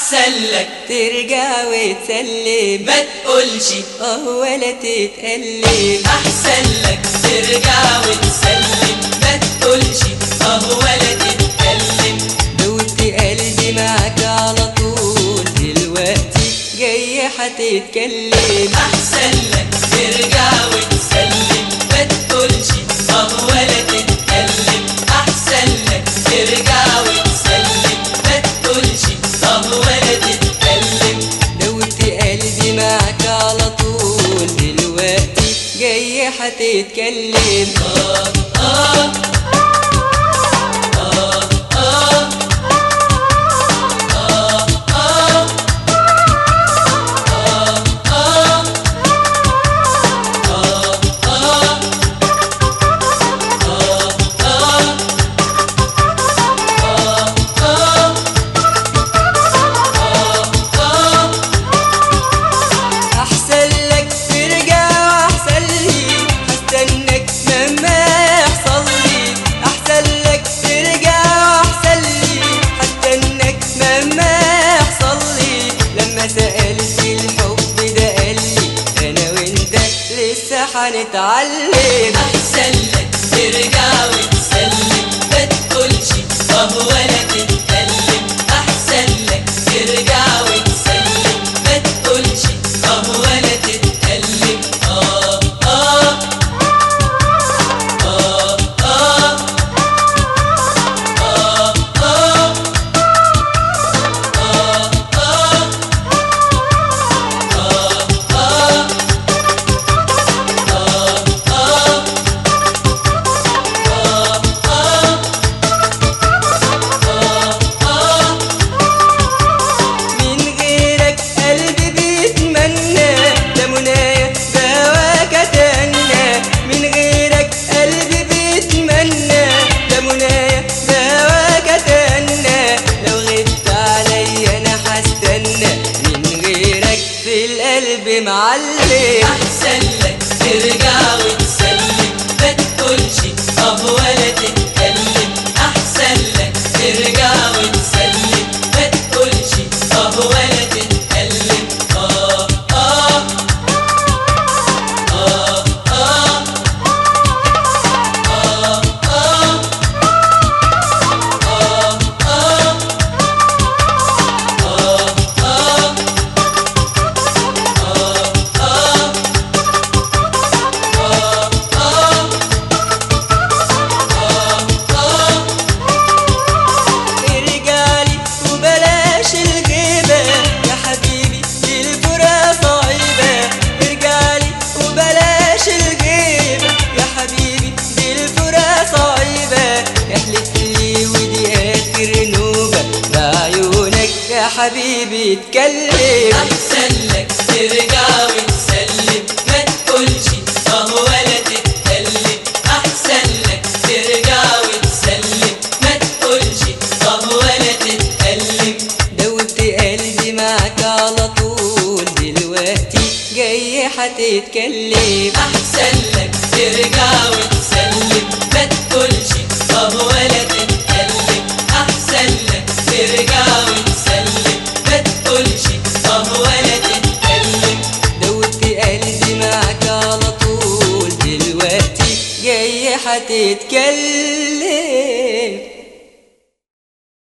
احسن لك ترجع وتسلم ما تقولش اه ولا تتألم احسن لك ترجع وتسلم ما تقولش اه ولا تتكلم دوت قلبي معاك على طول دلوقتي جاي هتتكلم احسن لك ترجع وتسلم ما تقولش اه ولا تتكلم احسن لك ترجع وتسلم ما تقولش اه ولا تتكلم دوت قلبي معاك على طول دلوقتي جاي هتتكلم آه آه آه آه آه آه احسن لك ترجع واحسن لي هستناك مهما يحصل لي احسن لك ترجع واحسن لي هستناك مهما يحصل لي لما سألت الحب ده قال لي انا وانت لسه هنتعلم أحسن لك ترجع وتسلم ما تقولش اه ولا تتكلم أحسن لك ترجع وتسلم ما تقولش اه ولا تتكلم آه آه آه آه آه آه من غيرك قلبي بيتمنى ده منايا دواك اتمنى من غيرك قلبي بيتمنى ده منايا دواك اتمنى لو غبت عليا انا هستنى من غيرك في القلب معلم أحسن لك ترجع وتسلم ما تقولش اه ولا تتكلم أحسن لك ترجع وتسلم ما تقولش اه ولا تتكلم آه آه آه آه آه آه آه آه آه ارجعلي وبلاش الغيبة يا حبيبي دي الفرقة صعيبة ارجعلي وبلاش الغيبة يا حبيبي دي الفرقة صعيبة احلف لي ودي آخر نوبة بعيونك يا حبيبي اتكلم أحسن لك ترجع وتسلم ما تقولش اه ولا تتكلم أحسن لك ترجع وتسلم ما تقولش اه ولا تتكلم دوبت قلبي معاك على طول دلوقتي جاي هتتكلم أحسن لك ترجع وتسلم ما تقولش اه ولا تتكلم أحسن لك ترجع وتسلم ما تقولش اه ولا تتكلم دوبت قلبي معاك على طول دلوقتي جاي هتتكلم